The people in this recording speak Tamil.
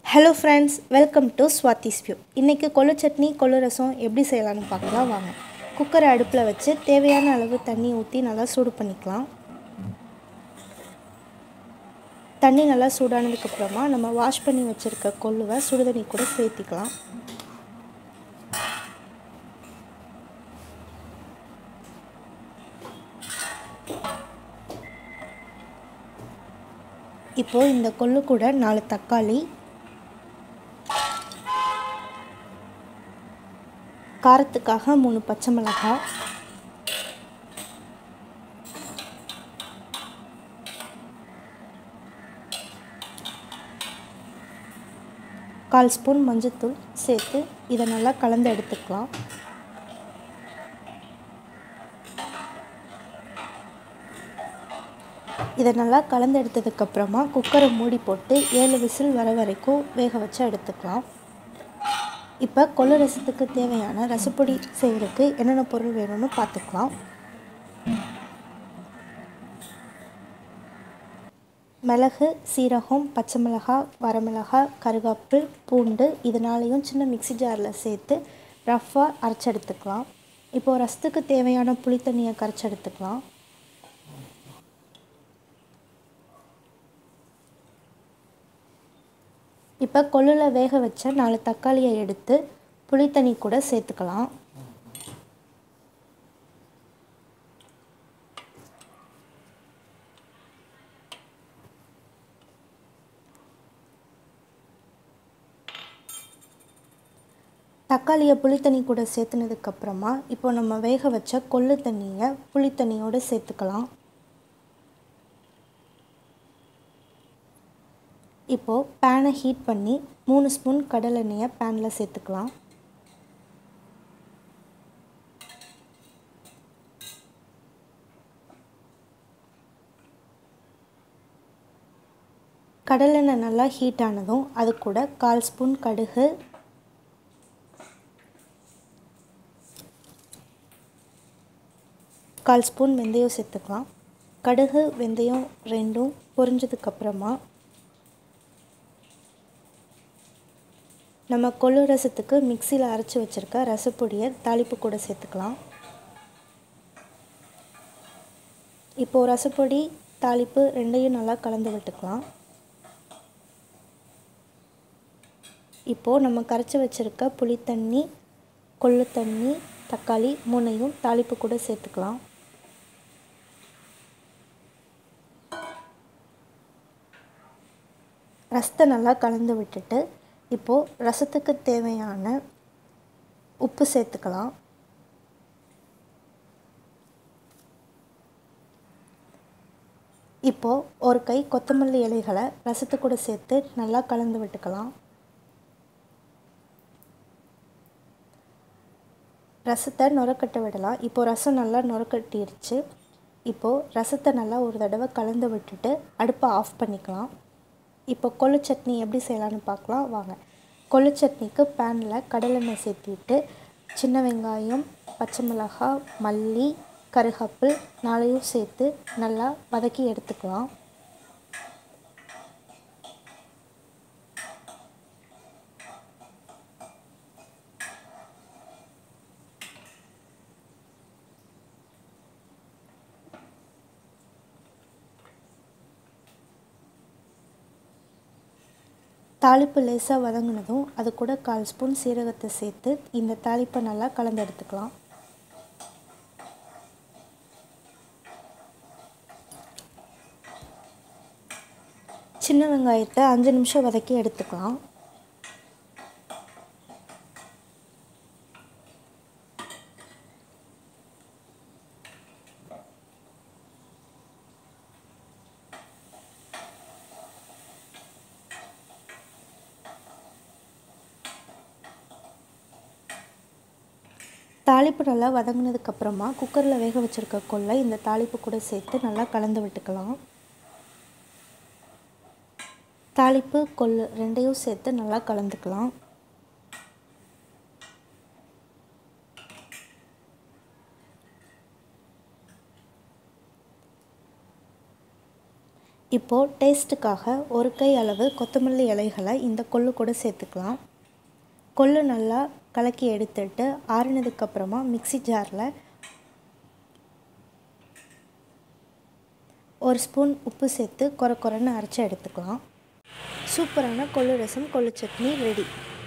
hello friends welcome to Swathi's view இன்றைக்கி கொள்ளு சட்னி கொள்ளு ரசம் எப்படி செய்யலாம்னு பார்க்கலாம் வாங்க குக்கரை அடுப்பில் வச்சு தேவையான அளவு தண்ணி ஊற்றி நல்லா சூடு பண்ணிக்கலாம் தண்ணி நல்லா சூடானதுக்கப்புறமா நம்ம வாஷ் பண்ணி வச்சுருக்க கொள்ளுவை சுடுதண்ணி கூட சேர்த்திக்கலாம் இப்போது இந்த கொள்ளு கூட நாலு தக்காளி காரத்துக்காக மூணு பச்சை மிளகாய் கால் ஸ்பூன் மஞ்சத்தூள் சேர்த்து இதை நல்லா கலந்து எடுத்துக்கலாம் இதை நல்லா கலந்து எடுத்ததுக்கப்புறமா குக்கரை மூடி போட்டு ஏழு விசில் வர வரைக்கும் வேக வச்சு எடுத்துக்கலாம் இப்போ கொள்ளு ரசத்துக்கு தேவையான ரசப்பொடி செய்கிறதுக்கு என்னென்ன பொருள் வேணும்னு பார்த்துக்கலாம் மிளகு சீரகம் பச்சை மிளகாய் வரமிளகாய் கருவேப்பில் பூண்டு இதனாலையும் சின்ன மிக்சி ஜாரில் சேர்த்து ரஃப்பாக அரைச்சி எடுத்துக்கலாம் இப்போது ரசத்துக்கு தேவையான புளி தண்ணியை கரைச்சி எடுத்துக்கலாம் இப்போ கொள்ளில் வேக வச்ச நாலு தக்காளியை எடுத்து புளித்தண்ணி கூட சேர்த்துக்கலாம் தக்காளியை புளித்தண்ணி கூட சேர்த்துனதுக்கப்புறமா இப்போ நம்ம வேக வச்ச கொள்ளு தண்ணியை புளித்தண்ணியோடு சேர்த்துக்கலாம் இப்போது பேனை ஹீட் பண்ணி மூணு ஸ்பூன் கடலை எண்ணெயை பேனில் சேர்த்துக்கலாம் கடலெண்ணெய் நல்லா ஹீட் ஆனதும் அது கூட கால் ஸ்பூன் கடுகு கால் ஸ்பூன் வெந்தயம் சேர்த்துக்கலாம் கடுகு வெந்தயம் ரெண்டும் பொரிஞ்சதுக்கப்புறமா நம்ம கொள்ளு ரசத்துக்கு மிக்சியில் அரைச்சி வச்சுருக்க ரசப்பொடியை தாளிப்பு கூட சேர்த்துக்கலாம் இப்போது ரசப்பொடி தாளிப்பு ரெண்டையும் நல்லா கலந்து விட்டுக்கலாம் இப்போது நம்ம கரைச்சி வச்சுருக்க புளித்தண்ணி கொள்ளு தண்ணி தக்காளி மூணையும் தாளிப்பு கூட சேர்த்துக்கலாம் ரசத்தை நல்லா கலந்து விட்டுட்டு இப்போது ரசத்துக்கு தேவையான உப்பு சேர்த்துக்கலாம் இப்போது ஒரு கை கொத்தமல்லி இலைகளை ரசத்து கூட சேர்த்து நல்லா கலந்து விட்டுக்கலாம் ரசத்தை நுரக்கட்ட விடலாம் இப்போது ரசம் நல்லா நுரக்கட்டிருச்சு இப்போது ரசத்தை நல்லா ஒரு தடவை கலந்து விட்டுட்டு அடுப்பை ஆஃப் பண்ணிக்கலாம் இப்போ கொள்ளு சட்னி எப்படி செய்யலான்னு பார்க்கலாம் வாங்க கொள்ளு சட்னிக்கு பேனில் கடலெண்ணெய் சேர்த்திட்டு சின்ன வெங்காயம் பச்சை மிளகாய் மல்லி கருகப்பில் நாளையும் சேர்த்து நல்லா வதக்கி எடுத்துக்கலாம் தாளிப்பு லேசாக வதங்கினதும் அது கூட கால் ஸ்பூன் சீரகத்தை சேர்த்து இந்த தாளிப்பை நல்லா கலந்து எடுத்துக்கலாம் சின்ன வெங்காயத்தை அஞ்சு நிமிஷம் வதக்கி எடுத்துக்கலாம் தாளிப்பு நல்லா வதங்கினதுக்கப்புறமா குக்கரில் வேக வச்சுருக்க கொள்ளை இந்த தாளிப்பு கூட சேர்த்து நல்லா கலந்து விட்டுக்கலாம் தாளிப்பு கொள்ளு ரெண்டையும் சேர்த்து நல்லா கலந்துக்கலாம் இப்போது டேஸ்ட்டுக்காக ஒரு கை அளவு கொத்தமல்லி இலைகளை இந்த கொள்ளு கூட சேர்த்துக்கலாம் கொள்ளு நல்லா கலக்கி எடுத்துட்டு ஆறுனதுக்கப்புறமா மிக்சி ஜாரில் ஒரு ஸ்பூன் உப்பு சேர்த்து குறை குறைன்னு அரைச்சி எடுத்துக்கலாம் சூப்பரான கொள்ளு ரசம் கொள்ளு சட்னி ரெடி